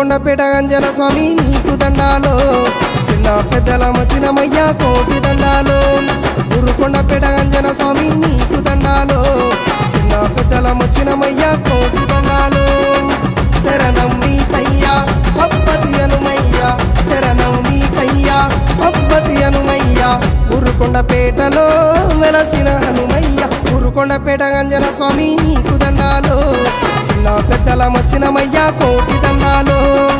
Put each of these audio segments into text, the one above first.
ఉరుకొండపేట అంజన స్వామి నీకు దండాలో చిన్న పెద్దల మచ్చినమయ్యా కోటి దండాలో ఉరుకొండపేట అంజన స్వామి నీకు దండాలో చిన్న పెద్దల మచ్చినమయ్యా కోటి దండాలో శరణం నీకయ్యా పప్పతి అనుమయ్యా శరణం నీకయ్యా పప్పతి అనుమయ్యా ఉరుకొండపేటలో వెలసిన హనుమయ్య ఉరుకొండపేట అంజన స్వామి నీకు దండాలో చిన్న పెద్దల మచ్చినమయ్యా కోటి దండాలో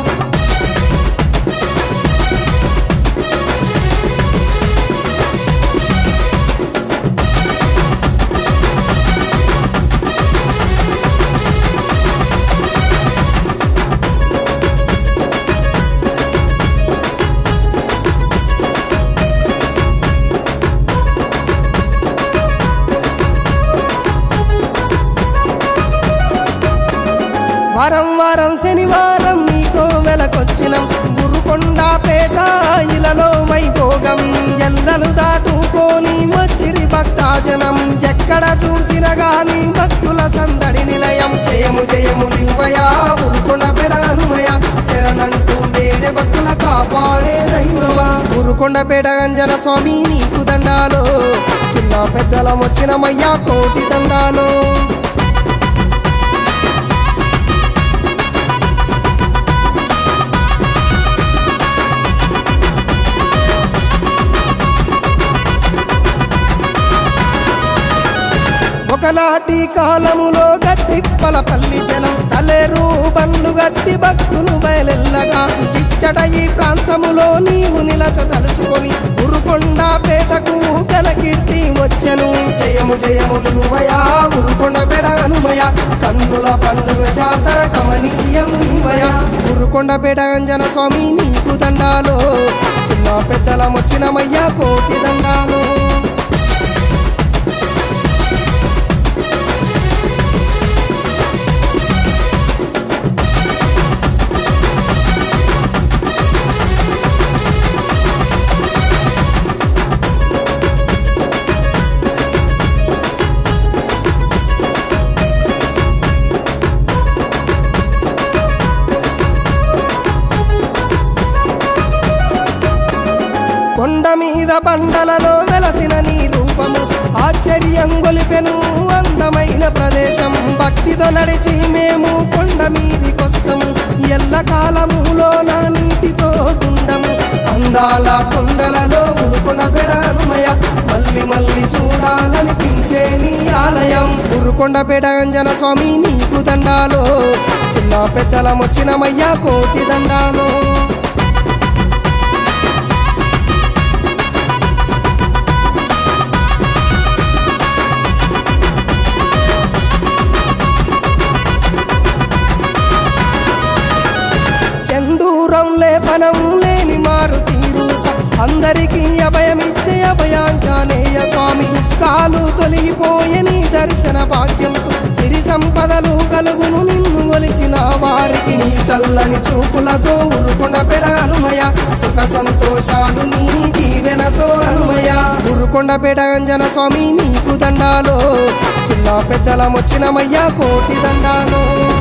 వారం వారం శనివారం నీకో వెలకొచ్చినం గురుకొండపేట ఇలలో వైభోగం ఎల్లలు దాటుకొని వచ్చిరి భక్తాజనం ఎక్కడ చూసిన గాని భక్తుల సందడి నిలయం జయము జయము లింగయా గురుకొండపేట హనుమయ శరణంటూ వేడే భక్తుల కాపాడే దైవమా గురుకొండపేట అంజన స్వామి నీకు దండాలో చిన్న పెద్దలం వచ్చినమయ్యా కోటి దండాలో ఒకనాటి కాలములో గట్టిప్పల పల్లి జనం తలేరు బండ్లు గట్టి భక్తులు బయలెల్లగా ఇచ్చట ఈ ప్రాంతములో నీవు నిలచ తలుచుకొని ఉరుకొండ పేటకు ఘనకీర్తి వచ్చెను జయము జయము లింగయా ఉరుకొండ పేట హనుమయ కన్నుల పండుగ జాతర కమనీయం నీవయ ఉరుకొండ పేట అంజన స్వామి నీకు దండాలో చిన్న పెద్దల మొచ్చినమయ్యా కోటి దండాలో కొండ మీద బండలలో వెలసిన నీ రూపము ఆశ్చర్యం గొలిపెను అందమైన ప్రదేశం భక్తితో నడిచి మేము కొండ మీదికొస్తాము ఎల్ల కాలములో నా నీటితో గుండము అందాల కొండలలో ఉరుకొండ పెడనుమయ మళ్ళీ మళ్ళీ చూడాలనిపించే నీ ఆలయం ఉరుకొండ పెడ అంజన స్వామి నీకు దండాలో చిన్న పెద్దల మొచ్చినమయ్యా కోటి దండాలో చెండూరం లేపనం లేని మారు తీరు అందరికీ అభయమిచ్చే అభయాంజనేయ స్వామి కాలు తొలగిపోయే నీ దర్శన భాగ్యం సిరి సంపదలు కలుగును నిన్ను గొలిచిన వారికి నీ చల్లని చూపులతో ఉరుకొండ పెడ హనుమయ సుఖ సంతోషాలు నీ దీవెనతో హనుమయ ఉరుకొండ పెడ అంజన స్వామి నీకు దండాలో చిన్న పెద్దల మొచ్చినమయ్యా కోటి దండాలో